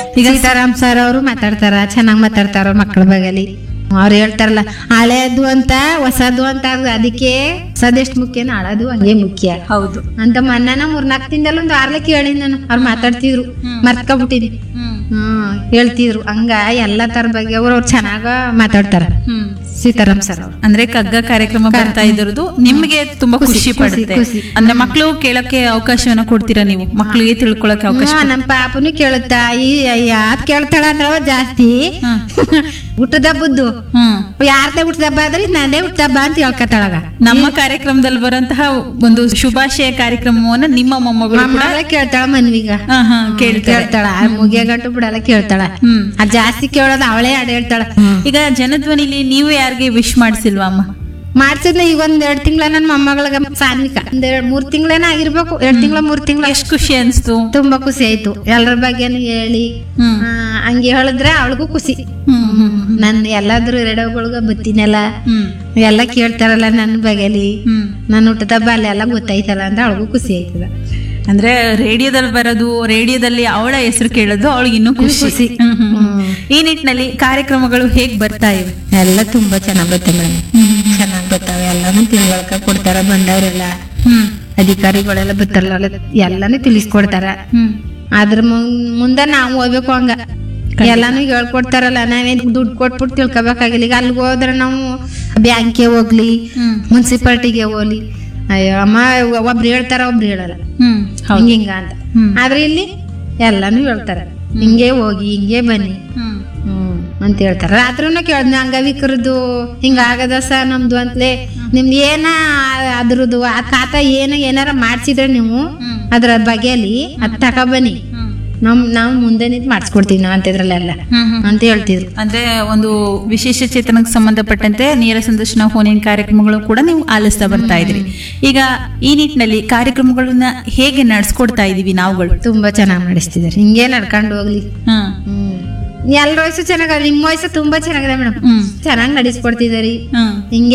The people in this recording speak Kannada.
ಈಗ ಸೀತಾರಾಮ್ ಸರ್ ಅವರು ಮಾತಾಡ್ತಾರ ಚೆನ್ನಾಗ್ ಮಾತಾಡ್ತಾರ ಮಕ್ಕಳ ಬಗಲಿ ಅವ್ರು ಹೇಳ್ತಾರಲ್ಲ ಹಳೇದು ಅಂತ ಹೊಸದು ಅಂತ ಅದು ಅದಕ್ಕೆ ಹೊಸದೆಷ್ಟು ಮುಖ್ಯನೋ ಹಳದು ಹಂಗೆ ಮುಖ್ಯ ಹೌದು ಅಂತ ಮೊನ್ನ ಮೂರ್ನಾಲ್ಕು ದಿನದಲ್ಲಿ ಒಂದು ಆರ್ಲೆ ಕೇಳಿ ನಾನು ಅವ್ರು ಮಾತಾಡ್ತಿದ್ರು ಮರ್ತ್ಕೊಬಿಟ್ಟಿನಿ ಹ್ಮ್ ಹೇಳ್ತಿದ್ರು ಹಂಗ ಎಲ್ಲಾ ತರ ಬಗ್ಗೆ ಅವ್ರು ಅವ್ರು ಚೆನ್ನಾಗ ಮಾತಾಡ್ತಾರ ಹ್ಮ್ ಸೀತಾರಾಮ್ ಸರ್ ಅವ್ರು ಅಂದ್ರೆ ಕಗ್ಗ ಕಾರ್ಯಕ್ರಮ ಬರ್ತಾ ಇದ್ರದ್ದು ನಿಮ್ಗೆ ತುಂಬಾ ಖುಷಿ ಖುಷಿ, ಪಡುತ್ತೆ ಖುಷಿ. ಅಂದ್ರೆ ಮಕ್ಕಳು ಕೇಳಕ್ಕೆ ಅವಕಾಶವನ್ನ ಕೊಡ್ತೀರಾ ನೀವು ಮಕ್ಕಳಿಗೆ ತಿಳ್ಕೊಳಕ್ಕೆ ಅವಕಾಶ ಹ್ಮ್, ನಮ್ಮ ಪಾಪನು ಕೇಳುತ್ತಾ ಈ ಯಾತ್ ಕೇಳ್ತಾಳ ಅಂದ್ರ ಅವ ಜಾಸ್ತಿ ಹ್ಮ್. ಹುಟ್ಟದ ಬುದ್ದು ಹ್ಮ್ ಯಾರ್ದೇ ಹುಟ್ಟದಬ್ಬ ಆದ್ರೆ ನಂದೇ ಹುಟ್ಟದಬ್ಬ ಅಂತ ಹೇಳ್ಕತ್ತಾಳಗ ನಮ್ಮ ಕಾರ್ಯಕ್ರಮದಲ್ಲಿ ಬರುವಂತಹ ಒಂದು ಶುಭಾಶಯ ಕಾರ್ಯಕ್ರಮವನ್ನ ನಿಮ್ಮ ಮೊಮ್ಮಗಳು ಕೂಡ ಮಮ್ಮಗಳೇ ಕೇಳ್ತಾಳ ಮನ್ವಿಗ ಹಾ, ಹಾ, ಕೇಳ್ತಾರೆ ಕೇಳ್ತಾಳ ಮುಗಿಯ ಗಂಟು ಬಿಡಲ್ಲ ಕೇಳ್ತಾಳ ಹ್ಮ್ ಅದ್ ಜಾಸ್ತಿ ಕೇಳೋದು ಅವಳೇ ಅಡ್ ಹೇಳ್ತಾಳ ಈಗ ಜನಧ್ವನಿಲಿ ನೀವು ಯಾರಿಗೆ ವಿಶ್ ಮಾಡಿಸಿಲ್ವಾ ಅಮ್ಮ ಮಾಡ್ಸಿದ್ನ ಈಗ ಒಂದ್ ಎರಡ್ ತಿಂಗಳ ನನ್ ಮೊಮ್ಮಗಳಿಗೆ ಸಾನ್ವಿಕ ಒಂದ್ ಎರಡ್ ಮೂರ್ ತಿಂಗಳೇನ ಆಗಿರ್ಬೇಕು ಎರಡ್ ತಿಂಗಳ ಮೂರ್ ತಿಂಗಳ ಎಷ್ಟ್ ಖುಷಿ ಅನ್ಸ್ತು ತುಂಬಾ ಖುಷಿ ಆಯ್ತು ಎಲ್ಲರ ಬಗ್ಗೆನು ಹೇಳಿ ಹ್ಮ್ ಆ, ಹಂಗೆ ಹೇಳಿದ್ರೆ ಅವಳಿಗೂ ಖುಷಿ ಹ್ಮ್ ಹ್ಮ್ ನನ್ ಎಲ್ಲಾದ್ರೂ ರೇಡಿಯೋಗಳ್ಗ ಬತ್ತೀನಲ್ಲ ಹ್ಮ್ ಎಲ್ಲ ಕೇಳ್ತಾರಲ್ಲ ನನ್ನ ಬಗೆಲಿ ಹ್ಮ್ ನನ್ನ ಹುಟ್ಟದ ಬಾಲ್ಯ ಎಲ್ಲ ಗೊತ್ತಾಯ್ತಲ್ಲ ಅಂತ ಅವಳಿಗೂ ಖುಷಿ ಆಯ್ತದ ಅಂದ್ರೆ ರೇಡಿಯೋದಲ್ಲಿ ಬರೋದು ರೇಡಿಯೋದಲ್ಲಿ ಅವಳ ಹೆಸರು ಕೇಳೋದು ಅವಳಿಗೆ ಇನ್ನೂ ಖುಷಿ ಖುಷಿ. ಹ್ಮ್, ಹ್ಮ್, ಹ್ಮ್. ಈ ನಿಟ್ಟಿನಲ್ಲಿ ಕಾರ್ಯಕ್ರಮಗಳು ಹೇಗ್ ಬರ್ತಾ ಇವೆ ಎಲ್ಲ ತುಂಬಾ ಚೆನ್ನಾಗ್ ಬರ್ತವೆ ಮೇಡಮ್ ಚೆನ್ನಾಗ್ ಬರ್ತಾವೆ ಎಲ್ಲಾನು ತಿಳುವಳ್ಕ ಕೊಡ್ತಾರ ಬಂದವರೆಲ್ಲ ಹ್ಮ್ ಅಧಿಕಾರಿಗಳೆಲ್ಲ ಬರ್ತಾರಲ್ಲ ಎಲ್ಲಾನು ತಿಳಿಸ್ಕೊಡ್ತಾರ ಹ್ಮ್ ಅದ್ರ ಮುಂ- ಮುಂದೆ ನಾವು ಹೋಗ್ಬೇಕು ಹಂಗ ಎಲ್ಲಾನು ಹೇಳ್ಕೊಡ್ತಾರಲ್ಲ ನಾವೇನ್ ದುಡ್ಡು ಕೊಟ್ಬಿಟ್ಟು ತಿಳ್ಕೊಬೇಕಾಗಿಲ್ಲ ಈಗ ಅಲ್ಲಿಗೆ ಹೋದ್ರೆ ನಾವು ಬ್ಯಾಂಕ್ಗೆ ಹೋಗ್ಲಿ ಹ್ಮ್ ಮುನ್ಸಿಪಾಲ್ಟಿಗೆ ಹೋಗ್ಲಿ ಅಯ್ಯೋ ಅಮ್ಮ ಒಬ್ರು ಹೇಳ್ತಾರ ಒಬ್ರು ಹೇಳಲ್ಲ ಹ್ಮ್ ಹೌದು ಹಿಂಗ ಹಿಂಗ ಅಂತ ಹ್ಮ್ ಆದ್ರೆ ಇಲ್ಲಿ ಎಲ್ಲಾನು ಹೇಳ್ತಾರ ಹಿಂಗೆ ಹೋಗಿ ಹಿಂಗೆ ಬನ್ನಿ ಹ್ಮ್ ಹ್ಮ್ ಅಂತ ಹೇಳ್ತಾರ ರಾತ್ರಿನೂ ಕೇಳ್ದ ಅಂಗವಿಕರದ್ದು ಹಿಂಗ ಆಗದ ಸ ನಮ್ದು ಅಂತಲೇ ನಿಮ್ದು ಏನ ಅದ್ರದ್ದು ಆ ಖಾತಾ ಏನು ಏನಾರ ಮಾಡ್ಸಿದ್ರೆ ನೀವು ಹ್ಮ್ ಅದ್ರ ಬಗೆಯಲ್ಲಿ ಅದ್ ತಕ ಬನ್ನಿ ಹ್ಮ್ ನಮ್ ನಾವು ಮುಂದೆ ನಿಂತು ಮಾಡಿಸ್ಕೊಡ್ತೀವಿ ನಾವು ಅಂತಿದ್ರಲ್ಲೆಲ್ಲ ಹ್ಮ್ ಹ್ಮ್ ಅಂತ ಹೇಳ್ತಿದ್ರು ಅಂದ್ರೆ ಒಂದು ವಿಶೇಷ ಚೇತನಕ್ಕೆ ಸಂಬಂಧಪಟ್ಟಂತೆ ನೇರ ಸಂದರ್ಶನ ಫೋನಿನ ಕಾರ್ಯಕ್ರಮಗಳು ಕೂಡ ನೀವು ಆಲಿಸ್ತಾ ಬರ್ತಾ ಇದ್ರಿ ಈಗ ಈ ನಿಟ್ಟಿನಲ್ಲಿ ಕಾರ್ಯಕ್ರಮಗಳನ್ನ ಹೇಗೆ ನಡೆಸ್ಕೊಡ್ತಾ ಇದೀವಿ ನಾವುಗಳು ತುಂಬಾ ಚೆನ್ನಾಗಿ ನಡೆಸ್ತಿದಾರೆ ಹಿಂಗೆ ನಡ್ಕೊಂಡು ಹೋಗ್ಲಿ ಹ್ಮ್ ಹ್ಮ್ ಎಲ್ಲರ ವಯಸ್ಸು ಚೆನ್ನಾಗದ ನಿಮ್ಮ ವಯಸ್ಸು ತುಂಬಾ ಚೆನ್ನಾಗಿದೆ ಮೇಡಮ್ ಹ್ಮ್ ಚೆನ್ನಾಗಿ ನಡೆಸ್ಕೊಡ್ತಿದಾರಿ ಹ್ಮ್ ಹಿಂಗೆ